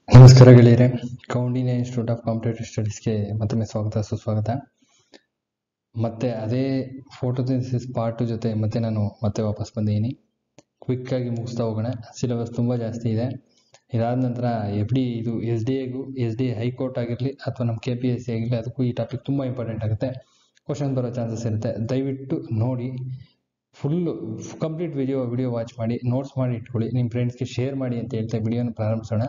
ನಮಸ್ಕಾರ ಗೆಳೆಯರೆ Koundinya institute of competitive ಸ್ಟಡೀಸ್ಗೆ ಮತ್ತೊಮ್ಮೆ ಸ್ವಾಗತ ಸುಸ್ವಾಗತ ಮತ್ತೆ ಅದೇ ಫೋಟೋಸಿನ್ಸಿಸ್ ಪಾರ್ಟ್ ಜೊತೆ ಮತ್ತೆ ನಾನು ಮತ್ತೆ ವಾಪಸ್ ಬಂದಿದ್ದೀನಿ ಕ್ವಿಕ್ಕಾಗಿ ಮುಗಿಸ್ತಾ ಹೋಗೋಣ ಸಿಲೆಬಸ್ ತುಂಬ ಜಾಸ್ತಿ ಇದೆ ಇದಾದ ನಂತರ ಎಫ್ ಡಿ ಇದು ಎಸ್ ಡಿ ಎಗೂ ಎಸ್ ಡಿ ಹೈಕೋರ್ಟ್ ಆಗಿರಲಿ ಅಥವಾ ನಮ್ಮ ಕೆ ಪಿ ಎಸ್ ಸಿ ಆಗಿರಲಿ ಅದಕ್ಕೂ ಈ ಟಾಪಿಕ್ ತುಂಬ ಇಂಪಾರ್ಟೆಂಟ್ ಆಗುತ್ತೆ ಕ್ವಶನ್ ಬರೋ ಚಾನ್ಸಸ್ ಇರುತ್ತೆ ದಯವಿಟ್ಟು ನೋಡಿ full complete video video watch ಮಾಡಿ ನೋಟ್ಸ್ ಮಾಡಿ ಇಟ್ಕೊಳ್ಳಿ ನಿಮ್ಮ ಫ್ರೆಂಡ್ಸ್ಗೆ ಶೇರ್ ಮಾಡಿ ಅಂತ ಹೇಳ್ತಾ ವಿಡಿಯೋನ ಪ್ರಾರಂಭಿಸೋಣ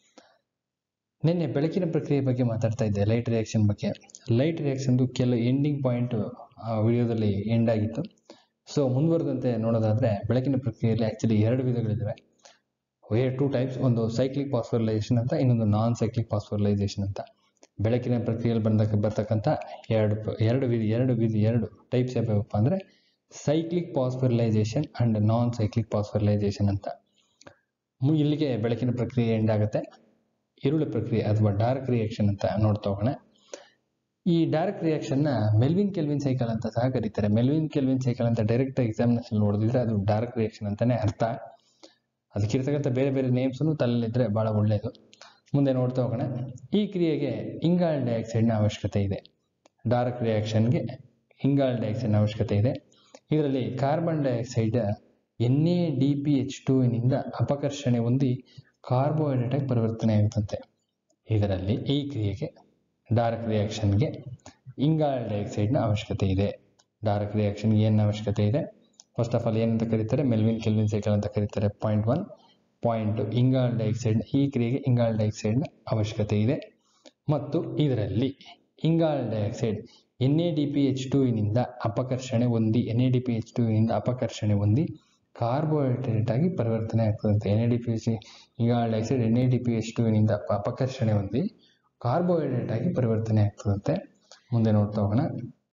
ನಿನ್ನೆ ಬೆಳಕಿನ ಪ್ರಕ್ರಿಯೆ ಬಗ್ಗೆ ಮಾತಾಡ್ತಾ ಇದ್ದೆ ಲೈಟ್ ರಿಯಾಕ್ಷನ್ ಬಗ್ಗೆ ಲೈಟ್ ರಿಯಾಕ್ಷನ್ದು ಕೆಲ ಎಂಡಿಂಗ್ ಪಾಯಿಂಟ್ ಆ ವಿಡಿಯೋದಲ್ಲಿ ಎಂಡ್ ಆಗಿತ್ತು ಸೊ ಮುಂದುವರೆದಂತೆ ನೋಡೋದಾದ್ರೆ ಬೆಳಕಿನ ಪ್ರಕ್ರಿಯೆಯಲ್ಲಿ ಆ್ಯಕ್ಚುಲಿ ಎರಡು ವಿಧಗಳಿದ್ದಾವೆ ವೇ ಟೂ ಟೈಪ್ಸ್ ಒಂದು ಸೈಕ್ಲಿಕ್ ಪಾಸ್ಫರಲೈಸೇಷನ್ ಅಂತ ಇನ್ನೊಂದು ನಾನ್ ಸೈಕ್ಲಿಕ್ ಪಾಸ್ಫರಲೈಸೇಷನ್ ಅಂತ ಬೆಳಕಿನ ಪ್ರಕ್ರಿಯೆಯಲ್ಲಿ ಬಂದಕ್ಕೆ ಬರ್ತಕ್ಕಂಥ ಎರಡು ಪ- ಎರಡು ವಿಧ ಎರಡು ವಿಧ ಎರಡು ಟೈಪ್ಸ್ ಯಾವ್ಯಾವಪ್ಪ ಅಂದರೆ cyclic phosphorylation and non cyclic phosphorylation ಅಂತ ಮು- ಇಲ್ಲಿಗೆ ಬೆಳಕಿನ ಪ್ರಕ್ರಿಯೆ ಎಂಡ್ ಆಗುತ್ತೆ ಈರುಳ್ಳಿ ಪ್ರಕ್ರಿಯೆ ಅಥವಾ ಡಾರ್ಕ್ ರಿಯಾಕ್ಷನ್ ಅಂತ ನೋಡ್ತಾ ಹೋಗೋಣ ಈ ಡಾರ್ಕ್ ರಿಯಾಕ್ಷನ್ನ ಮೆಲ್ವಿನ್ ಕೆಲ್ವಿನ್ ಸೈಕಲ್ ಅಂತ ಸಹ ಕರೀತಾರೆ ಮೆಲ್ವಿನ್ ಕೆಲ್ವಿನ್ ಸೈಕಲ್ ಅಂತ ಡೈರೆಕ್ಟ್ ಎಕ್ಸಾಮಿನೇಷನ್ ನೋಡಿದ್ರೆ ಅದು ಡಾರ್ಕ್ ರಿಯಾಕ್ಷನ್ ಅಂತಾನೆ ಅರ್ಥ ಅದಕ್ಕಿರ್ತಕ್ಕಂಥ ಬೇರೆ ಬೇರೆ ನೇಮ್ಸನ್ನು ತಲೆಯಲ್ಲಿದ್ರೆ ಬಹಳ ಒಳ್ಳೆಯದು ಮುಂದೆ ನೋಡ್ತಾ ಹೋಗೋಣ ಈ ಕ್ರಿಯೆಗೆ ಇಂಗಾಲ್ ಡೈಆಕ್ಸೈಡ್ನ ಅವಶ್ಯಕತೆ ಇದೆ ಡಾರ್ಕ್ ರಿಯಾಕ್ಷನ್ಗೆ ಇಂಗಾಲ್ ಡೈಆಕ್ಸೈಡ್ನ ಅವಶ್ಯಕತೆ ಇದೆ ಇದರಲ್ಲಿ carbon dioxide N A D P H ಟೂನಿಂದ ಅಪಕರ್ಷಣೆ ಹೊಂದಿ ಕಾರ್ಬೋಹೈಡ್ರೇಟ್ ಆಗಿ ಪರಿವರ್ತನೆ ಆಗುತ್ತಂತೆ ಇದರಲ್ಲಿ ಈ ಕ್ರಿಯೆಗೆ ಡಾರ್ಕ್ ರಿಯಾಕ್ಷನ್ಗೆ ಇಂಗಾಲ್ ಡೈಆಕ್ಸೈಡ್ನ ಅವಶ್ಯಕತೆ ಇದೆ ಡಾರ್ಕ್ ರಿಯಾಕ್ಷನ್ಗೆ ಏನು ಅವಶ್ಯಕತೆ ಇದೆ ಫಸ್ಟ್ ಆಫ್ ಆಲ್ ಏನಂತ ಕರೀತಾರೆ ಮೆಲ್ವಿನ್ ಕೆಲ್ವಿನ್ ಸೈಕಲ್ ಅಂತ ಕರೀತಾರೆ ಪಾಯಿಂಟ್ ಒನ್ ಪಾಯಿಂಟ್ ಇಂಗಾಲ್ ಡೈಆಕ್ಸೈಡ್ ಈ ಕ್ರಿಯೆಗೆ ಇಂಗಾಲ್ ಡೈಆಕ್ಸೈಡ್ನ ಅವಶ್ಯಕತೆ ಇದೆ ಮತ್ತು ಇದರಲ್ಲಿ ಇಂಗಾಲ್ dioxide N A D P H ಟೂನಿಂದ ಅಪಕರ್ಷಣೆ ಹೊಂದಿ N A D P H ಟೂನಿಂದ ಅಪಕರ್ಷಣೆ ಹೊಂದಿ ಕಾರ್ಬೋಹೈಡ್ರೇಟ್ ಆಗಿ ಪರಿವರ್ತನೆ ಆಗ್ತದಂತೆ N A D P H ಇಂಗಾಲ್ dioxide N A D P H ಟೂನಿಂದ ಅಪ- ಅಪಕರ್ಷಣೆ ಹೊಂದಿ ಕಾರ್ಬೋಹೈಡ್ರೇಟ್ ಆಗಿ ಪರಿವರ್ತನೆ ಆಗ್ತದಂತೆ ಮುಂದೆ ನೋಡ್ತಾ ಹೋಗೋಣ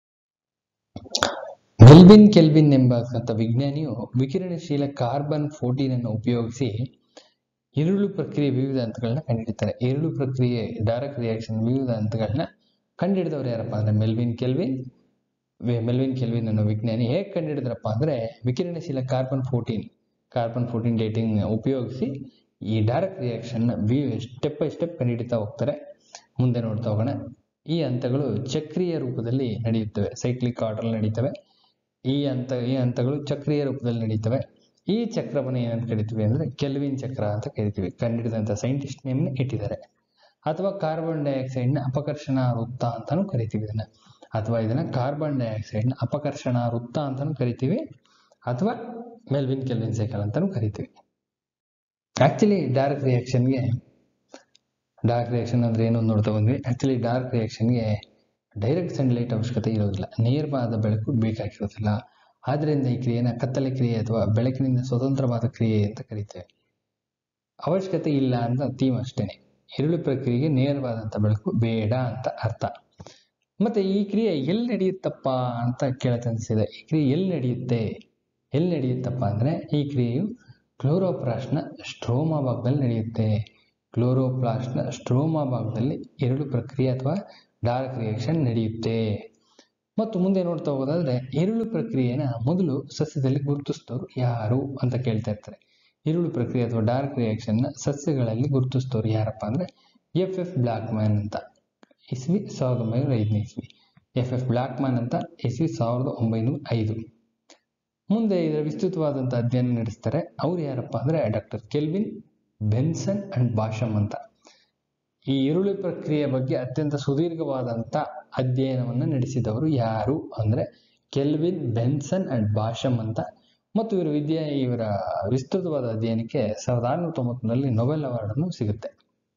ಮೆಲ್ವಿನ್ ಕೆಲ್ವಿನ್ ಎಂಬತಕ್ಕಂಥ ವಿಜ್ಞಾನಿಯು ವಿಕಿರಣಶೀಲ ಕಾರ್ಬನ್ ಫೋರ್ಟೀನ್ ಅನ್ನು ಉಪಯೋಗಿಸಿ ಈರುಳ್ಳು ಪ್ರಕ್ರಿಯೆ ವಿವಿಧ ಹಂತಗಳನ್ನ ಕಂಡುಹಿಡಿತಾರೆ ಈರುಳ್ಳು ಪ್ರಕ್ರಿಯೆ ಡೈರೆಕ್ಟ್ ರಿಯಾಕ್ಷನ್ ವಿವಿಧ ಹಂತಗಳನ್ನ ಕಂಡುಹಿಡಿದವರು ಯಾರಪ್ಪ ಅಂದ್ರೆ ಮೆಲ್ವಿನ್ ಕೆಲ್ವಿನ್ ವೆ- ಮೆಲ್ವಿನ್ ಕೆಲ್ವಿನ್ ಅನ್ನೋ ವಿಜ್ಞಾನಿ ಹೇಗೆ ಕಂಡುಹಿಡಿದ್ರಪ್ಪ ಅಂದ್ರೆ ವಿಕಿರಣಶೀಲ carbon fourteen carbon fourteen dating ಉಪಯೋಗಿಸಿ ಈ direct reaction step by step ಕಂಡುಹಿಡಿತಾ ಹೋಗ್ತಾರೆ ಮುಂದೆ ನೋಡ್ತಾ ಹೋಗೋಣ ಈ ಹಂತಗಳು ಚಕ್ರೀಯ ರೂಪದಲ್ಲಿ ನಡೆಯುತ್ತವೆ ಸೈಕ್ಲಿಕ್ ಆರ್ಡರ್ ನಡೀತವೆ ಈ ಹಂತ ಈ ಹಂತಗಳು ಚಕ್ರೀಯ ರೂಪದಲ್ಲಿ ನಡೀತವೆ ಈ ಚಕ್ರವನ್ನು ಏನಂತ ಕರಿತೀವಿ ಅಂದ್ರೆ ಕೆಲ್ವಿನ್ ಚಕ್ರ ಅಂತ ಕರಿತೀವಿ ಕಂಡುಹಿಡಿದಂಥ ಸೈಂಟಿಸ್ಟ್ ನೇಮ್ನ ಇಟ್ಟಿದ್ದಾರೆ ಅಥವಾ ಕಾರ್ಬನ್ ಡೈಆಕ್ಸೈಡ್ನ ಅಪಕರ್ಷಣ ವೃತ್ತ ಅಂತಾನು ಕರಿತೀವಿ ಇದನ್ನ ಅಥವಾ ಇದನ್ನ ಕಾರ್ಬನ್ ಡೈಆಕ್ಸೈಡ್ನ ಅಪಕರ್ಷಣ ವೃತ್ತ ಅಂತಾನು ಕರಿತೀವಿ ಅಥವಾ ಮೆಲ್ವಿನ್ ಕೆಲ್ವಿನ್ ಸೈಕಲ್ ಅಂತಾನು ಕರಿತೀವಿ ಆಕ್ಚುಲಿ ಡಾರ್ಕ್ ರಿಯಾಕ್ಷನ್ಗೆ ಡಾರ್ಕ್ ರಿಯಾಕ್ಷನ್ ಅಂದ್ರೆ ಏನು ಅಂತ ನೋಡ್ತಾ ಬಂದ್ವಿ ಆಕ್ಚುಲಿ ಡಾರ್ಕ್ ರಿಯಾಕ್ಷನ್ಗೆ ಡೈರೆಕ್ಟ್ ಸನ್ಲೈಟ್ ಅವಶ್ಯಕತೆ ಇರೋದಿಲ್ಲ ನೇರವಾದ ಬೆಳಕು ಬೇಕಾಗಿರೋದಿಲ್ಲ ಆದ್ರಿಂದ ಈ ಕ್ರಿಯೆನ ಕತ್ತಲೆ ಕ್ರಿಯೆ ಅಥವಾ ಬೆಳಕಿನಿಂದ ಸ್ವತಂತ್ರವಾದ ಕ್ರಿಯೆ ಅಂತ ಕರಿತೇವೆ ಅವಶ್ಯಕತೆ ಇಲ್ಲ ಅಂತ ಥೀಮ್ ಅಷ್ಟೇನೆ ಈರುಳ್ಳಿ ಪ್ರಕ್ರಿಯೆಗೆ ನೇರವಾದಂಥ ಬೆಳಕು ಬೇಡ ಅಂತ ಅರ್ಥ ಮತ್ತೆ ಈ ಕ್ರಿಯೆ ಎಲ್ಲಿ ನಡೆಯುತ್ತಪ್ಪ ಅಂತ ಕೇಳತನಿಸಿದೆ ಈ ಕ್ರಿಯೆ ಎಲ್ಲಿ ನಡೆಯುತ್ತೆ ಎಲ್ಲಿ ನಡೆಯುತ್ತಪ್ಪ ಅಂದ್ರೆ ಈ ಕ್ರಿಯೆಯು ಕ್ಲೋರೋಪ್ಲಾಸ್ಟ್ನ ಸ್ಟ್ರೋಮಾ ಭಾಗದಲ್ಲಿ ನಡೆಯುತ್ತೆ ಕ್ಲೋರೋಪ್ಲಾಸ್ಟ್ನ ಸ್ಟ್ರೋಮಾ ಭಾಗದಲ್ಲಿ ಎರಡು ಪ್ರಕ್ರಿಯೆ ಅಥವಾ ಡಾರ್ಕ್ ರಿಯಾಕ್ಷನ್ ನಡೆಯುತ್ತೆ ಮತ್ತು ಮುಂದೆ ನೋಡ್ತಾ ಹೋಗೋದಾದ್ರೆ ಈರುಳ್ಳು ಪ್ರಕ್ರಿಯೆನ ಮೊದಲು ಸಸ್ಯದಲ್ಲಿ ಗುರುತಿಸಿದವರು ಯಾರು ಅಂತ ಕೇಳ್ತಾ ಇರ್ತಾರೆ ಈರುಳ್ಳು ಪ್ರಕ್ರಿಯೆ ಅಥವಾ ಡಾರ್ಕ್ ರಿಯಾಕ್ಷನ್ನ ಸಸ್ಯಗಳಲ್ಲಿ ಗುರುತಿಸಿದವರು ಯಾರಪ್ಪ ಅಂದ್ರೆ ಎಫ್ ಎಫ್ ಬ್ಲಾಕ್ ಮ್ಯಾನ್ ಅಂತ ಇಸ್ವಿ ಸಾವಿರದ ಒಂಬೈನೂರ ಐದನೇ ಇಸ್ವಿ ಎಫ್ ಎಫ್ ಬ್ಲಾಕ್ ಮ್ಯಾನ್ ಅಂತ ಇಸ್ವಿ ಸಾವಿರದ ಒಂಬೈನೂರ ಐದು ಮುಂದೆ ಇದರ ವಿಸ್ತೃತವಾದಂಥ ಅಧ್ಯಯನ ನಡೆಸ್ತಾರೆ ಅವ್ರು ಯಾರಪ್ಪ ಅಂದ್ರೆ doctor Calvin Benson and Bassham ಅಂತ ಈ ಈರುಳ್ಳಿ ಪ್ರಕ್ರಿಯೆ ಬಗ್ಗೆ ಅತ್ಯಂತ ಸುದೀರ್ಘವಾದಂಥ ಅಧ್ಯಯನವನ್ನು ನಡೆಸಿದವರು ಯಾರು ಅಂದ್ರೆ ಕೆಲ್ವಿನ್ ಬೆನ್ಸನ್ ಅಂಡ್ ಬಾಷಮ್ ಅಂತ ಮತ್ತು ಇವರ ವಿದ್ಯೆ ಇವರ ವಿಸ್ತೃತವಾದ ಅಧ್ಯಯನಕ್ಕೆ ಸಾವಿರದ ಆರುನೂರ ತೊಂಬತ್ತೊಂದರಲ್ಲಿ ನೊಬೆಲ್ ಅವಾರ್ಡ್ ಅನ್ನು ಸಿಗುತ್ತೆ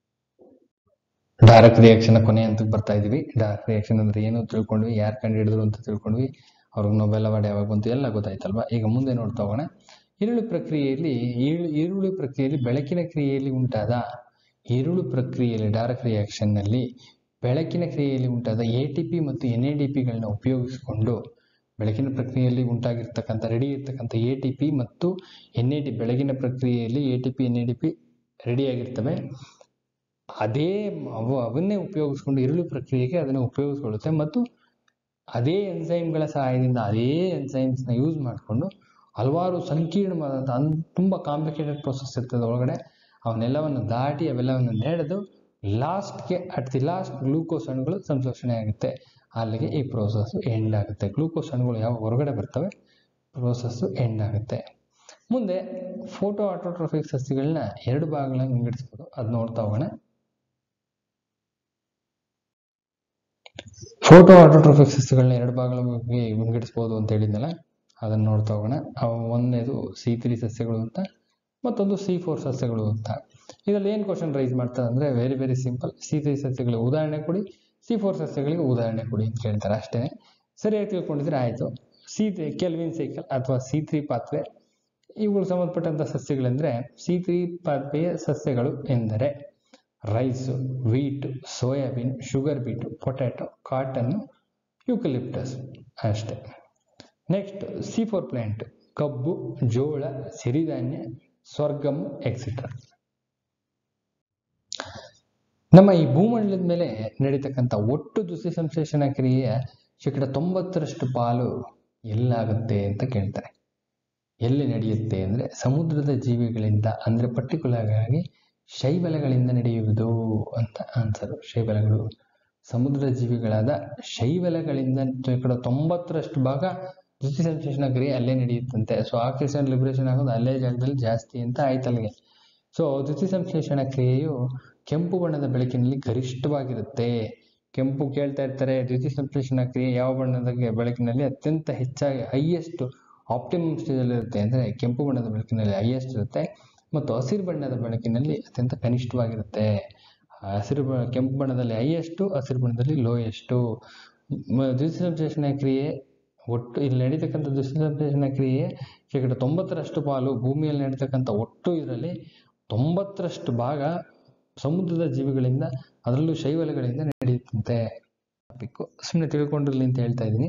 ಡಾರ್ಕ್ ರಿಯಾಕ್ಷನ್ ಕೊನೆ ಹಂತಕ್ಕೆ ಬರ್ತಾ ಇದೀವಿ ಡಾರ್ಕ್ ರಿಯಾಕ್ಷನ್ ಅಂದ್ರೆ ಏನು ತಿಳ್ಕೊಂಡ್ವಿ ಯಾರು ಕಂಡುಹಿಡಿದ್ರು ಅಂತ ತಿಳ್ಕೊಂಡ್ವಿ ಅವ್ರಿಗೆ ನೊಬೆಲ್ ಅವಾರ್ಡ್ ಯಾವಾಗ ಬಂತು ಎಲ್ಲ ಗೊತ್ತಾಯ್ತಲ್ವಾ ಈಗ ಮುಂದೆ ನೋಡ್ತಾ ಹೋಗೋಣ ಈರುಳ್ಳಿ ಪ್ರಕ್ರಿಯೆಯಲ್ಲಿ ಈರುಳ್ಳಿ ಈರುಳ್ಳಿ ಪ್ರಕ್ರಿಯೆಯಲ್ಲಿ ಬೆಳಕಿನ ಕ್ರಿಯೆಯಲ್ಲಿ ಉಂಟಾದ ಈರುಳ್ಳಿ ಪ್ರಕ್ರಿಯೆಯಲ್ಲಿ ಡಾರ್ಕ್ ರಿಯಾಕ್ಷನ್ ನಲ್ಲಿ ಬೆಳಕಿನ ಕ್ರಿಯೆಯಲ್ಲಿ ಉಂಟಾದ ಎ ಟಿ ಪಿ ಮತ್ತು ಎನ್ ಎ ಡಿ ಪಿಗಳನ್ನ ಉಪಯೋಗಿಸಿಕೊಂಡು ಬೆಳಕಿನ ಪ್ರಕ್ರಿಯೆಯಲ್ಲಿ ಉಂಟಾಗಿರ್ತಕ್ಕಂಥ ರೆಡಿ ಇರ್ತಕ್ಕಂಥ ಎ ಟಿ ಪಿ ಮತ್ತು ಎನ್ ಎ ಟಿ ಬೆಳಗಿನ ಪ್ರಕ್ರಿಯೆಯಲ್ಲಿ A T P N A D P ರೆಡಿಯಾಗಿರ್ತವೆ ಅದೇ ಅವು ಅವನ್ನೇ ಉಪಯೋಗಿಸ್ಕೊಂಡು ಈರುಳ್ಳಿ ಪ್ರಕ್ರಿಯೆಗೆ ಅದನ್ನು ಉಪಯೋಗಿಸ್ಕೊಳ್ಳುತ್ತೆ ಮತ್ತು ಅದೇ ಎನ್ಸೈಮ್ಗಳ ಸಹಾಯದಿಂದ ಅದೇ ಎಂಜೈಮ್ಸ್ನ ಯೂಸ್ ಮಾಡಿಕೊಂಡು ಹಲವಾರು ಸಂಕೀರ್ಣವಾದಂಥ ಅನ್ ತುಂಬ ಕಾಂಪ್ಲಿಕೇಟೆಡ್ ಪ್ರೊಸೆಸ್ ಇರ್ತದೆ ಒಳಗಡೆ ಅವನ್ನೆಲ್ಲವನ್ನು ದಾಟಿ ಅವೆಲ್ಲವನ್ನು ನೆಡೆದು ಲಾಸ್ಟ್ಗೆ ಅಟ್ ದಿ ಲಾಸ್ಟ್ ಗ್ಲೂಕೋಸ್ ಅಣುಗಳು ಸಂಶ್ಲೇಷಣೆ ಆಗುತ್ತೆ ಅಲ್ಲಿಗೆ ಈ ಪ್ರೋಸೆಸ್ ಎಂಡ್ ಆಗುತ್ತೆ ಗ್ಲೂಕೋಸ್ ಅಣುಗಳು ಯಾವ ಹೊರಗಡೆ ಬರ್ತವೆ ಪ್ರೋಸೆಸ್ಸು ಎಂಡ್ ಆಗುತ್ತೆ ಮುಂದೆ ಫೋಟೋ ಆಟೋಟ್ರೋಫಿಕ್ ಸಸ್ಯಗಳನ್ನ ಎರಡು ಭಾಗಗಳಾಗಿ ವಿಂಗಡಿಸ್ಬೋದು ಅದು ನೋಡ್ತಾ ಹೋಗೋಣ ಫೋಟೋ ಆಟೋಟ್ರೋಫಿಕ್ ಸಸ್ಯಗಳನ್ನ ಎರಡು ಭಾಗಗಳಾಗಿ ವಿಂಗಡಿಸ್ಬೋದು ಅಂತ ಹೇಳಿದ್ನಲ್ಲ ಅದನ್ನು ನೋಡ್ತಾ ಹೋಗೋಣ ಅವು ಒಂದನೇದು ಸಿ ತ್ರೀ ಸಸ್ಯಗಳು ಅಂತ ಮತ್ತೊಂದು ಸಿ ಫೋರ್ ಸಸ್ಯಗಳು ಅಂತ ಇದರಲ್ಲಿ ಏನು ಕ್ವಶನ್ ರೈಸ್ ಮಾಡ್ತಾರೆ ಅಂದರೆ very very simple C three ಸಸ್ಯಗಳಿಗೆ ಉದಾಹರಣೆ ಕೊಡಿ ಸಿ ಫೋರ್ ಸಸ್ಯಗಳಿಗೆ ಉದಾಹರಣೆ ಕೊಡಿ ಅಂತ ಕೇಳ್ತಾರೆ ಅಷ್ಟೇ ಸರಿಯಾಗಿ ತಿಳ್ಕೊಂಡಿದ್ರೆ ಆಯಿತು ಸಿ ಕೆಲ್ವಿನ್ ಸೈಕಲ್ ಅಥವಾ ಸಿ ತ್ರೀ ಪಾತ್ವೆ ಇವುಗಳು ಸಂಬಂಧಪಟ್ಟಂಥ ಸಸ್ಯಗಳೆಂದರೆ ಸಿ ತ್ರೀ ಪಾತ್ವೆಯ ಸಸ್ಯಗಳು ಎಂದರೆ rice wheat soybean sugar beet potato cotton eucalyptus ಅಷ್ಟೇ ನೆಕ್ಸ್ಟ್ ಸಿ ಫೋರ್ ಪ್ಲಾಂಟ್ ಕಬ್ಬು ಜೋಳ ಸಿರಿಧಾನ್ಯ ಸ್ವರ್ಗಮ್ ಎಕ್ಸಿಟ್ರಾ ನಮ್ಮ ಈ ಭೂಮಂಡಲದ ಮೇಲೆ ನಡೀತಕ್ಕಂಥ ಒಟ್ಟು ದುಸಿ ಸಂಶ್ಲೇಷಣಾ ಕ್ರಿಯೆಯ ಶೇಕಡ ತೊಂಬತ್ತರಷ್ಟು ಪಾಲು ಎಲ್ಲಾಗುತ್ತೆ ಅಂತ ಕೇಳ್ತಾರೆ ಎಲ್ಲಿ ನಡೆಯುತ್ತೆ ಅಂದರೆ ಸಮುದ್ರದ ಜೀವಿಗಳಿಂದ ಅಂದರೆ ಪರ್ಟಿಕ್ಯುಲರ್ ಆಗಿ ಶೈವಲಗಳಿಂದ ನಡೆಯುವುದು ಅಂತ ಆನ್ಸರು ಶೈವಲಗಳು ಸಮುದ್ರ ಜೀವಿಗಳಾದ ಶೈವಲಗಳಿಂದ ಶೇಕಡ ತೊಂಬತ್ತರಷ್ಟು ಭಾಗ ದ್ಯುತಿ ಸಂಶ್ಲೇಷಣಾ ಕ್ರಿಯೆ ಅಲ್ಲೇ ನಡೆಯುತ್ತಂತೆ ಸೊ ಆಕ್ಸಿಜನ್ ಲಿಬರೇಷನ್ ಆಗೋದು ಅಲ್ಲೇ ಜಾಗದಲ್ಲಿ ಜಾಸ್ತಿ ಅಂತ ಆಯ್ತು ಅಲ್ಲಿಗೆ ಸೊ ದ್ಯುತಿ ಸಂಶ್ಲೇಷಣಾ ಕ್ರಿಯೆಯು ಕೆಂಪು ಬಣ್ಣದ ಬೆಳಕಿನಲ್ಲಿ ಗರಿಷ್ಠವಾಗಿರುತ್ತೆ ಕೆಂಪು ಕೇಳ್ತಾ ಇರ್ತಾರೆ ದ್ಯುತಿ ಸಂಶ್ಲೇಷಣಾ ಕ್ರಿಯೆ ಯಾವ ಬಣ್ಣದ ಬೆಳಕಿನಲ್ಲಿ ಅತ್ಯಂತ ಹೆಚ್ಚಾಗಿ ಹೈಯೆಸ್ಟ್ ಆಪ್ಟಿಮಮ್ ಸ್ಟೇಜಲ್ಲಿ ಇರುತ್ತೆ ಅಂದರೆ ಕೆಂಪು ಬಣ್ಣದ ಬೆಳಕಿನಲ್ಲಿ ಹೈಯೆಸ್ಟ್ ಇರುತ್ತೆ ಮತ್ತು ಹಸಿರು ಬಣ್ಣದ ಬೆಳಕಿನಲ್ಲಿ ಅತ್ಯಂತ ಕನಿಷ್ಠವಾಗಿರುತ್ತೆ ಹಸಿರು ಬ ಕೆಂಪು ಬಣ್ಣದಲ್ಲಿ ಹೈಯೆಸ್ಟು ಹಸಿರು ಬಣ್ಣದಲ್ಲಿ ಲೋಯೆಸ್ಟು ದ್ಯುತಿ ಸಂಶ್ಲೇಷಣಾ ಕ್ರಿಯೆ ಒಟ್ಟು ಇಲ್ಲಿ ನಡೀತಕ್ಕಂಥ ದ್ಯುತಿ ಸಂಶ್ಲೇಷಣಾ ಕ್ರಿಯೆ ಶೇಕಡ ತೊಂಬತ್ತರಷ್ಟು ಪಾಲು ಭೂಮಿಯಲ್ಲಿ ನಡೀತಕ್ಕಂಥ ಒಟ್ಟು ಇದರಲ್ಲಿ ತೊಂಬತ್ತರಷ್ಟು ಭಾಗ ಸಮುದ್ರದ ಜೀವಿಗಳಿಂದ ಅದರಲ್ಲೂ ಶೈವಲಗಳಿಂದ ನಡೆಯುತ್ತಂತೆ ಟಾಪಿಕ್ಕು ಸುಮ್ಮನೆ ತಿಳ್ಕೊಂಡಿರಲಿ ಅಂತ ಹೇಳ್ತಾ ಇದ್ದೀನಿ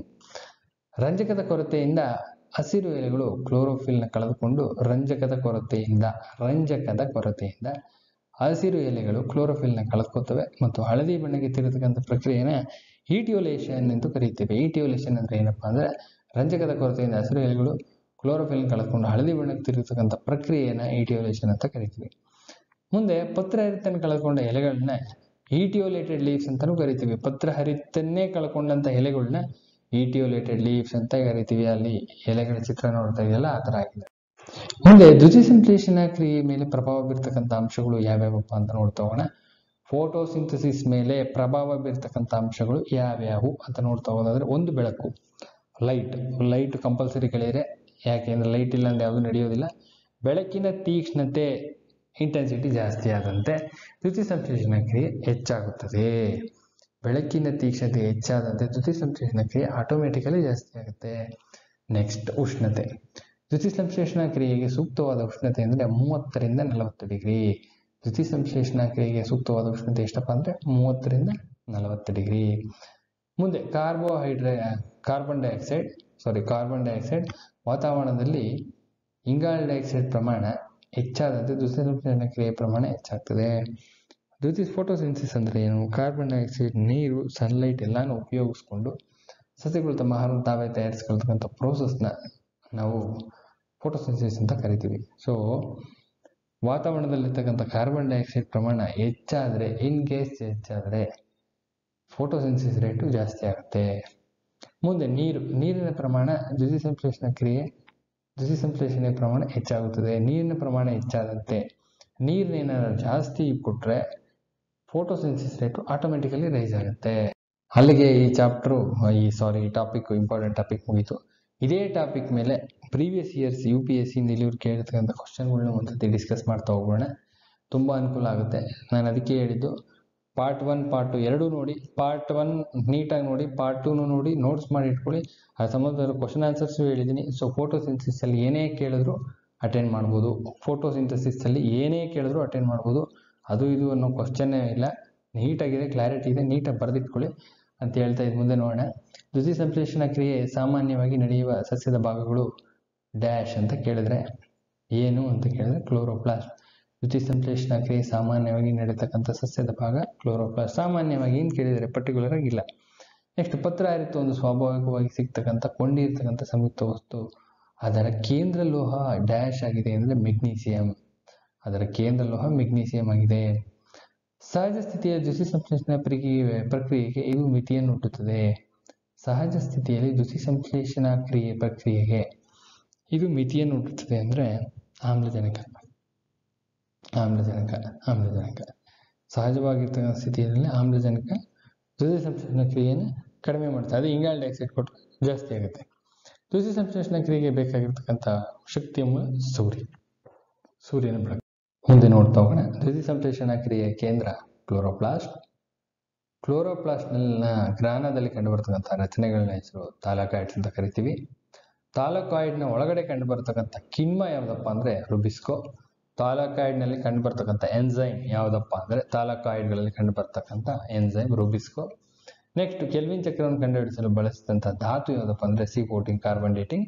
ರಂಜಕದ ಕೊರತೆಯಿಂದ ಹಸಿರು ಎಲೆಗಳು ಕ್ಲೋರೋಫಿಲ್ನ ಕಳೆದುಕೊಂಡು ರಂಜಕದ ಕೊರತೆಯಿಂದ ರಂಜಕದ ಕೊರತೆಯಿಂದ ಹಸಿರು ಎಲೆಗಳು ಕ್ಲೋರೋಫಿಲ್ನ ಕಳೆದುಕೊತವೆ ಮತ್ತು ಹಳದಿ ಬಣ್ಣಕ್ಕೆ ತಿರುಗತಕ್ಕಂಥ ಪ್ರಕ್ರಿಯೆನ ಈಟಿಯೋಲೇಷನ್ ಎಂದು ಕರೀತೇವೆ ಈಟಿಯೋಲೇಷನ್ ಅಂದರೆ ಏನಪ್ಪಾ ಅಂದರೆ ರಂಜಕದ ಕೊರತೆಯಿಂದ ಹಸಿರು ಎಲೆಗಳು ಕ್ಲೋರೋಫಿಲ್ನ ಕಳೆದುಕೊಂಡು ಹಳದಿ ಬಣ್ಣಕ್ಕೆ ತಿರುಗತಕ್ಕಂಥ ಪ್ರಕ್ರಿಯೆನ ಈಟಿಯೋಲೇಷನ್ ಅಂತ ಕರಿತೀವಿ ಮುಂದೆ ಪತ್ರಹರಿತನ್ನು ಕಳೆದುಕೊಂಡ ಎಲೆಗಳನ್ನ ಈಟಿಯೋಲೇಟೆಡ್ ಲೀವ್ಸ್ ಅಂತಲೂ ಕರಿತೀವಿ ಪತ್ರಹರಿತನ್ನೇ ಕಳ್ಕೊಂಡಂಥ ಎಲೆಗಳನ್ನ ಈಟಿಯೋಲೇಟೆಡ್ ಲೀವ್ಸ್ ಅಂತ ಕರಿತೀವಿ ಅಲ್ಲಿ ಎಲೆಗಳ ಚಿತ್ರ ನೋಡ್ತಾ ಇದೆಯಲ್ಲ ಆ ಥರ ಆಗಿದೆ ಮುಂದೆ ದ್ಯುತಿ ಸಂಶ್ಲೇಷಣಾ ಕ್ರಿಯೆ ಮೇಲೆ ಪ್ರಭಾವ ಬೀರ್ತಕ್ಕಂಥ ಅಂಶಗಳು ಯಾವ್ಯಾವಪ್ಪ ಅಂತ ನೋಡ್ತಾ ಹೋಗೋಣ ಫೋಟೋಸಿಂಥಸಿಸ್ ಮೇಲೆ ಪ್ರಭಾವ ಬೀರ್ತಕ್ಕಂಥ ಅಂಶಗಳು ಯಾವ್ಯಾವು ಅಂತ ನೋಡ್ತಾ ಹೋಗೋದಾದ್ರೆ ಒಂದು ಬೆಳಕು ಲೈಟ್ ಲೈಟ್ ಕಂಪಲ್ಸರಿ ಗೆಳೆಯರೆ ಯಾಕೆಂದ್ರೆ ಲೈಟ್ ಇಲ್ಲ ಅಂದ್ರೆ ಯಾವುದು ನಡೆಯೋದಿಲ್ಲ ಬೆಳಕಿನ ತೀಕ್ಷ್ಣತೆ ಇಂಟೆನ್ಸಿಟಿ ಜಾಸ್ತಿ ಆದಂತೆ ದ್ಯುತಿ ಸಂಶ್ಲೇಷಣಾ ಕ್ರಿಯೆ ಹೆಚ್ಚಾಗುತ್ತದೆ ಬೆಳಕಿನ ತೀಕ್ಷ್ಣತೆ ಹೆಚ್ಚಾದಂತೆ ದ್ಯುತಿ ಸಂಶ್ಲೇಷಣಾ ಕ್ರಿಯೆ ಆಟೋಮೆಟಿಕಲಿ ಜಾಸ್ತಿ ಆಗುತ್ತೆ ನೆಕ್ಸ್ಟ್ ಉಷ್ಣತೆ ದ್ಯುತಿ ಸಂಶ್ಲೇಷಣಾ ಕ್ರಿಯೆಗೆ ಸೂಕ್ತವಾದ ಉಷ್ಣತೆ ಅಂದರೆ ಮೂವತ್ತರಿಂದ ನಲವತ್ತು ಡಿಗ್ರಿ ದ್ಯುತಿ ಸಂಶ್ಲೇಷಣಾ ಕ್ರಿಯೆಗೆ ಸೂಕ್ತವಾದ ಉಷ್ಣತೆ ಎಷ್ಟಪ್ಪ ಅಂದರೆ ಮೂವತ್ತರಿಂದ ನಲವತ್ತು ಡಿಗ್ರಿ ಮುಂದೆ carbohydrate carbon dioxide sorry carbon dioxide ವಾತಾವರಣದಲ್ಲಿ ಇಂಗಾಲ ಡೈಆಕ್ಸೈಡ್ ಪ್ರಮಾಣ ಹೆಚ್ಚಾದಂತೆ ದ್ಯುತಿ ಸಂಶ್ಲೇಷಣಾ ಕ್ರಿಯೆ ಪ್ರಮಾಣ ಹೆಚ್ಚಾಗ್ತದೆ ದ್ಯುತಿ ಫೋಟೋಸಿನ್ಸಿಸ್ ಅಂದರೆ ಏನು ಕಾರ್ಬನ್ ಡೈಆಕ್ಸೈಡ್ ನೀರು ಸನ್ಲೈಟ್ ಎಲ್ಲಾನು ಉಪಯೋಗಿಸ್ಕೊಂಡು ಸಸ್ಯಗಳು ತಮ್ಮ ಆಹಾರವನ್ನು ತಾವೇ ತಯಾರಿಸ್ಕೊಳ್ತಕ್ಕಂಥ ಪ್ರೋಸೆಸ್ನ ನಾವು ಫೋಟೋಸಿನ್ಸಿಸ್ ಅಂತ ಕರಿತೀವಿ ಸೊ ವಾತಾವರಣದಲ್ಲಿರ್ತಕ್ಕಂಥ ಕಾರ್ಬನ್ ಡೈಆಕ್ಸೈಡ್ ಪ್ರಮಾಣ ಹೆಚ್ಚಾದರೆ ಇನ್ ಕೇಸ್ ಹೆಚ್ಚಾದರೆ ಫೋಟೋಸಿನ್ಸಿಸ್ ರೇಟು ಜಾಸ್ತಿ ಆಗುತ್ತೆ ಮುಂದೆ ನೀರು ನೀರಿನ ಪ್ರಮಾಣ ದ್ಯುತಿ ಸಂಶ್ಲೇಷಣಾ ಕ್ರಿಯೆ ದ್ಯುತಿ ಸಂಶ್ಲೇಷಣೆ ಪ್ರಮಾಣ ಹೆಚ್ಚಾಗುತ್ತದೆ ನೀರಿನ ಪ್ರಮಾಣ ಹೆಚ್ಚಾದಂತೆ ನೀರನ್ನೇನಾದ್ರು ಜಾಸ್ತಿ ಕೊಟ್ಟರೆ ಫೋಟೋಸಿನ್ಸಿಸ್ ರೇಟು ಆಟೋಮೆಟಿಕಲಿ ರೈಸ್ ಆಗುತ್ತೆ ಅಲ್ಲಿಗೆ ಈ ಚಾಪ್ಟ್ರು ಈ ಸಾರಿ ಈ ಟಾಪಿಕ್ ಇಂಪಾರ್ಟೆಂಟ್ ಟಾಪಿಕ್ ಮುಗೀತು ಇದೇ ಟಾಪಿಕ್ ಮೇಲೆ previous years U P S ಸಿಯಿಂದ ಇಲ್ಲಿವ್ರು ಕೇಳಿರ್ತಕ್ಕಂಥ ಕ್ವಶನ್ಗಳನ್ನ ಒಂದ್ಸತಿ ಡಿಸ್ಕಸ್ ಮಾಡ್ತಾ ಹೋಗೋಣ ತುಂಬ ಅನುಕೂಲ ಆಗುತ್ತೆ ನಾನು ಅದಕ್ಕೆ ಹೇಳಿದ್ದು ಪಾರ್ಟ್ ಒನ್ ಪಾರ್ಟ್ ಟು ಎರಡೂ ನೋಡಿ ಪಾರ್ಟ್ ಒನ್ ನೀಟಾಗಿ ನೋಡಿ ಪಾರ್ಟ್ ಟೂನು ನೋಡಿ ನೋಟ್ಸ್ ಮಾಡಿ ಇಟ್ಕೊಳ್ಳಿ ಆ ಸಂಬಂಧ ಕ್ವಶನ್ ಆನ್ಸರ್ಸು ಹೇಳಿದ್ದೀನಿ ಸೊ ಫೋಟೋಸಿಂಥಸಿಸಲ್ಲಿ ಏನೇ ಕೇಳಿದ್ರು ಅಟೆಂಡ್ ಮಾಡ್ಬೋದು ಫೋಟೋಸಿಂಥಸಿಸಲ್ಲಿ ಏನೇ ಕೇಳಿದ್ರು ಅಟೆಂಡ್ ಮಾಡ್ಬೋದು ಅದು ಇದು ಅನ್ನೋ ಕ್ವಶನ್ನೇ ಇಲ್ಲ ನೀಟಾಗಿದೆ ಕ್ಲಾರಿಟಿ ಇದೆ ನೀಟಾಗಿ ಬರೆದಿಟ್ಕೊಳ್ಳಿ ಅಂತ ಹೇಳ್ತಾ ಇದ್ದು ಮುಂದೆ ನೋಡೋಣ ದ್ಯುತಿ ಸಂಶ್ಲೇಷಣಾ ಕ್ರಿಯೆ ಸಾಮಾನ್ಯವಾಗಿ ನಡೆಯುವ ಸಸ್ಯದ ಭಾಗಗಳು ಡ್ಯಾಶ್ ಅಂತ ಕೇಳಿದ್ರೆ ಏನು ಅಂತ ಕೇಳಿದ್ರೆ ಕ್ಲೋರೋಪ್ಲಾಸ್ಟ್ ದ್ಯುತಿ ಸಂಶ್ಲೇಷಣಾ ಕ್ರಿಯೆ ಸಾಮಾನ್ಯವಾಗಿ ನಡೆತಕ್ಕಂಥ ಸಸ್ಯದ ಭಾಗ ಕ್ಲೋರೋಪ್ಲಾಸ್ಟ್ ಸಾಮಾನ್ಯವಾಗಿ ಏನು ಕೇಳಿದರೆ ಪರ್ಟಿಕ್ಯುಲರ್ ಆಗಿಲ್ಲ ನೆಕ್ಸ್ಟ್ ಪತ್ರ ಹರಿತ ಒಂದು ಸ್ವಾಭಾವಿಕವಾಗಿ ಸಿಗ್ತಕ್ಕಂಥ ಕೊಂಡಿರ್ತಕ್ಕಂಥ ಸಂಯುಕ್ತ ವಸ್ತು ಅದರ ಕೇಂದ್ರ ಲೋಹ ಡ್ಯಾಶ್ ಆಗಿದೆ ಅಂದರೆ ಮೆಗ್ನೀಸಿಯಂ ಅದರ ಕೇಂದ್ರ ಲೋಹ ಮೆಗ್ನೀಸಿಯಂ ಆಗಿದೆ ಸಹಜ ಸ್ಥಿತಿಯ ದ್ಯುತಿ ಸಂಶ್ಲೇಷಣಾ ಪ್ರಕ್ರಿಯೆ ಪ್ರಕ್ರಿಯೆಗೆ ಇದು ಮಿತಿಯನ್ನು ಹುಟ್ಟುತ್ತದೆ ಸಹಜ ಸ್ಥಿತಿಯಲ್ಲಿ ದ್ಯುತಿ ಸಂಶ್ಲೇಷಣಾ ಕ್ರಿಯೆ ಪ್ರಕ್ರಿಯೆಗೆ ಇದು ಮಿತಿಯನ್ನು ಹುಟ್ಟುತ್ತದೆ ಅಂದರೆ ಆಮ್ಲಜನಕ ಆಮ್ಲಜನಕ ಆಮ್ಲಜನಕ ಸಹಜವಾಗಿರ್ತಕ್ಕಂಥ ಸ್ಥಿತಿಯಲ್ಲಿ ಆಮ್ಲಜನಕ ದ್ಯುತಿ ಸಂಶ್ಲೇಷಣಾ ಕ್ರಿಯೆಯನ್ನು ಕಡಿಮೆ ಮಾಡ್ತಾರೆ ಅದು ಇಂಗಾಲ ಡೈಆಕ್ಸೈಡ್ ಕೊಟ್ಟರೆ ಜಾಸ್ತಿ ಆಗುತ್ತೆ ದ್ಯುತಿ ಸಂಶ್ಲೇಷಣಾ ಕ್ರಿಯೆಗೆ ಬೇಕಾಗಿರ್ತಕ್ಕಂಥ ಶಕ್ತಿಯ ಮೂಲ ಸೂರ್ಯ ಸೂರ್ಯನ ಬೆಳಕು ಮುಂದೆ ನೋಡ್ತಾ ಹೋಗೋಣ ದ್ಯುತಿ ಸಂಶ್ಲೇಷಣಾ ಕ್ರಿಯೆಯ ಕೇಂದ್ರ ಕ್ಲೋರೋಪ್ಲಾಸ್ಟ್ ಕ್ಲೋರೋಪ್ಲಾಸ್ಟ್ನ ಗ್ರಾನದಲ್ಲಿ ಕಂಡುಬರ್ತಕ್ಕಂಥ ರಚನೆಗಳನ್ನ ಹೆಸರು ತಾಲಕಾಯ್ಡ್ಸ್ ಅಂತ ಕರಿತೀವಿ ತಾಲಕಾಯ್ಡ್ನ ಒಳಗಡೆ ಕಂಡುಬರ್ತಕ್ಕಂಥ ಕಿಣ್ವ ಯಾವುದಪ್ಪ ಅಂದರೆ ರುಬಿಸ್ಕೋ ತಾಲಕಾಯ್ಡ್ನಲ್ಲಿ ಕಂಡುಬರ್ತಕ್ಕಂಥ ಎನ್ಸೈಮ್ ಯಾವುದಪ್ಪ ಅಂದರೆ ತಾಲಕಾಯ್ಡ್ಗಳಲ್ಲಿ ಕಂಡುಬರ್ತಕ್ಕಂಥ ಎನ್ಸೈಮ್ ರುಬಿಸ್ಕೋ ನೆಕ್ಸ್ಟ್ ಕೆಲ್ವಿನ್ ಚಕ್ರವನ್ನು ಕಂಡುಹಿಡಿಸಲು ಬಳಸಿದಂಥ ಧಾತು ಯಾವುದಪ್ಪ ಅಂದರೆ ಸಿ ಫೋರ್ಟೀನ್ ಕಾರ್ಬನ್ ಡೇಟಿಂಗ್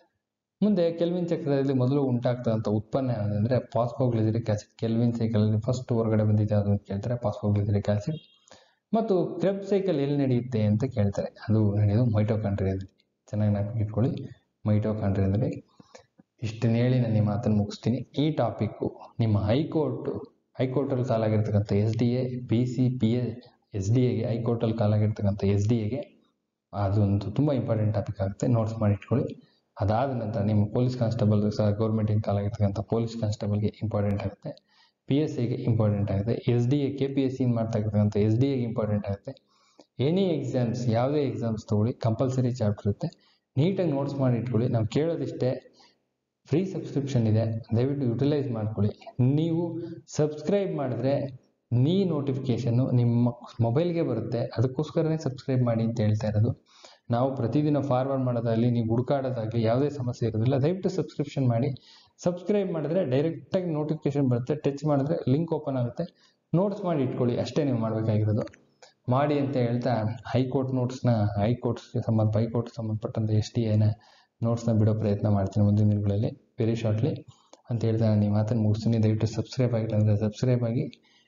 ಮುಂದೆ ಕೆಲ್ವಿನ್ ಚಕ್ರದಲ್ಲಿ ಮೊದಲು ಉಂಟಾಗ್ತಕ್ಕಂಥ ಉತ್ಪನ್ನ ಯಾವುದಂದ್ರೆ ಪಾಸ್ಫೋಗ್ಲಿಸರಿಕ್ ಆಸಿಡ್ ಕೆಲ್ವಿನ್ ಸೈಕಲಲ್ಲಿ ಫಸ್ಟ್ ಹೊರಗಡೆ ಬಂದಿದೆ ಅದು ಅಂತ ಕೇಳ್ತಾರೆ ಪಾಸ್ಫೋಗ್ಲಿಸರಿಕ್ ಆಸಿಡ್ ಮತ್ತು ಕ್ರೆಬ್ ಸೈಕಲ್ ಎಲ್ಲಿ ನಡೆಯುತ್ತೆ ಅಂತ ಕೇಳ್ತಾರೆ ಅದು ನಡೆಯೋದು ಮೈಟೋಕಾಂಡ್ರಿಯಾದಲ್ಲಿ ಚೆನ್ನಾಗಿ ನೆನಪಿಗೆ ಇಟ್ಕೊಳ್ಳಿ ಮೈಟೋಕಾಂಡ್ರಿಯಾದಲ್ಲಿ ಇಷ್ಟನ್ನು ಹೇಳಿ ನಾನು ಈ ಮಾತನ್ನು ಮುಗಿಸ್ತೀನಿ ಈ ಟಾಪಿಕ್ಕು ನಿಮ್ಮ ಹೈಕೋರ್ಟು ಹೈಕೋರ್ಟಲ್ಲಿ ಕಾಲಾಗಿರ್ತಕ್ಕಂಥ S D A P C P A S D ಎಗೆ ಹೈಕೋರ್ಟಲ್ಲಿ ಕಾಲಾಗಿರ್ತಕ್ಕಂಥ ಎಸ್ ಡಿ ಎಗೆ ಅದೊಂದು ತುಂಬ ಇಂಪಾರ್ಟೆಂಟ್ ಟಾಪಿಕ್ ಆಗುತ್ತೆ ನೋಟ್ಸ್ ಮಾಡಿ ಇಟ್ಕೊಳ್ಳಿ ಅದಾದ ನಂತರ ನಿಮ್ಮ ಪೊಲೀಸ್ ಕಾನ್ಸ್ಟೇಬಲ್ ಸಹ ಗೌರ್ಮೆಂಟಿನ ಕಾಲಾಗಿರ್ತಕ್ಕಂಥ ಪೊಲೀಸ್ ಕಾನ್ಸ್ಟೇಬಲ್ಗೆ ಇಂಪಾರ್ಟೆಂಟ್ ಆಗುತ್ತೆ ಪಿ ಎಸ್ ಸಿಗೆ ಇಂಪಾರ್ಟೆಂಟ್ ಆಗುತ್ತೆ S D A K P S ಸಿನ ಮಾಡ್ತಾ ಇರ್ತಕ್ಕಂಥ ಎಸ್ ಡಿ ಎಗೆ ಇಂಪಾರ್ಟೆಂಟ್ ಆಗುತ್ತೆ ಎನಿ ಎಕ್ಸಾಮ್ಸ್ ಯಾವುದೇ ಎಕ್ಸಾಮ್ಸ್ ತೊಗೊಳ್ಳಿ ಕಂಪಲ್ಸರಿ ಚಾಪ್ಟರ್ ಇರುತ್ತೆ ನೀಟಾಗಿ ನೋಟ್ಸ್ ಮಾಡಿ ಇಟ್ಕೊಳ್ಳಿ ನಾವು ಕೇಳೋದಿಷ್ಟೇ ಫ್ರೀ ಸಬ್ಸ್ಕ್ರಿಪ್ಷನ್ ಇದೆ ದಯವಿಟ್ಟು ಯುಟಿಲೈಸ್ ಮಾಡ್ಕೊಳ್ಳಿ ನೀವು ಸಬ್ಸ್ಕ್ರೈಬ್ ಮಾಡಿದ್ರೆ ನೀ ನೋಟಿಫಿಕೇಷನ್ನು ನಿಮ್ಮ ಮೊಬೈಲ್ಗೆ ಬರುತ್ತೆ ಅದಕ್ಕೋಸ್ಕರನೇ ಸಬ್ಸ್ಕ್ರೈಬ್ ಮಾಡಿ ಅಂತ ಹೇಳ್ತಾ ಇರೋದು ನಾವು ಪ್ರತಿದಿನ ಫಾರ್ವರ್ಡ್ ಮಾಡೋದಾಗಲಿ ನೀವು ಹುಡುಕಾಡೋದಾಗಲಿ ಯಾವುದೇ ಸಮಸ್ಯೆ ಇರೋದಿಲ್ಲ ದಯವಿಟ್ಟು ಸಬ್ಸ್ಕ್ರಿಪ್ಷನ್ ಮಾಡಿ ಸಬ್ಸ್ಕ್ರೈಬ್ ಮಾಡಿದ್ರೆ ಡೈರೆಕ್ಟಾಗಿ ನೋಟಿಫಿಕೇಶನ್ ಬರುತ್ತೆ ಟಚ್ ಮಾಡಿದ್ರೆ ಲಿಂಕ್ ಓಪನ್ ಆಗುತ್ತೆ ನೋಟ್ಸ್ ಮಾಡಿ ಇಟ್ಕೊಳ್ಳಿ ಅಷ್ಟೇ ನೀವು ಮಾಡಬೇಕಾಗಿರೋದು ಮಾಡಿ ಅಂತ ಹೇಳ್ತಾ ಹೈಕೋರ್ಟ್ ನೋಟ್ಸ್ನ ಹೈಕೋರ್ಟ್ಸ್ಗೆ ಸಂಬಂಧ ಹೈಕೋರ್ಟ್ ಸಂಬಂಧಪಟ್ಟಂತೆ ಎಸ್ ಟಿ ಎನ ನೋಟ್ಸ್ನ ಬಿಡೋ ಪ್ರಯತ್ನ ಮಾಡ್ತೀನಿ ಮುಂದಿನ ದಿನಗಳಲ್ಲಿ ವೆರಿ ಶಾರ್ಟ್ಲಿ ಅಂತ ಹೇಳ್ತಾ ನಾನು ಈ ಮಾತನ್ನು ಮುಗಿಸ್ತೀನಿ ದಯವಿಟ್ಟು ಸಬ್ಸ್ಕ್ರೈಬ್ ಆಗಿಲ್ಲ ಅಂದರೆ ಸಬ್ಸ್ಕ್ರೈಬ್ ಆಗಿ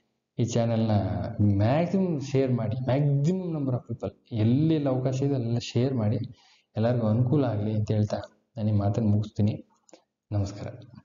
ಈ ಚಾನೆಲ್ನ ಮ್ಯಾಕ್ಸಿಮಮ್ ಶೇರ್ ಮಾಡಿ ಮ್ಯಾಕ್ಸಿಮಮ್ ನಂಬರ್ ಆಫ್ ಪೀಪಲ್ ಎಲ್ಲೆಲ್ಲಿ ಅವಕಾಶ ಇದೆ ಅಲ್ಲೆಲ್ಲ ಶೇರ್ ಮಾಡಿ ಎಲ್ಲರಿಗೂ ಅನುಕೂಲ ಆಗಲಿ ಅಂತ ಹೇಳ್ತಾ ನಾನು ಈ ಮಾತನ್ನು ಮುಗಿಸ್ತೀನಿ ನಮಸ್ಕಾರ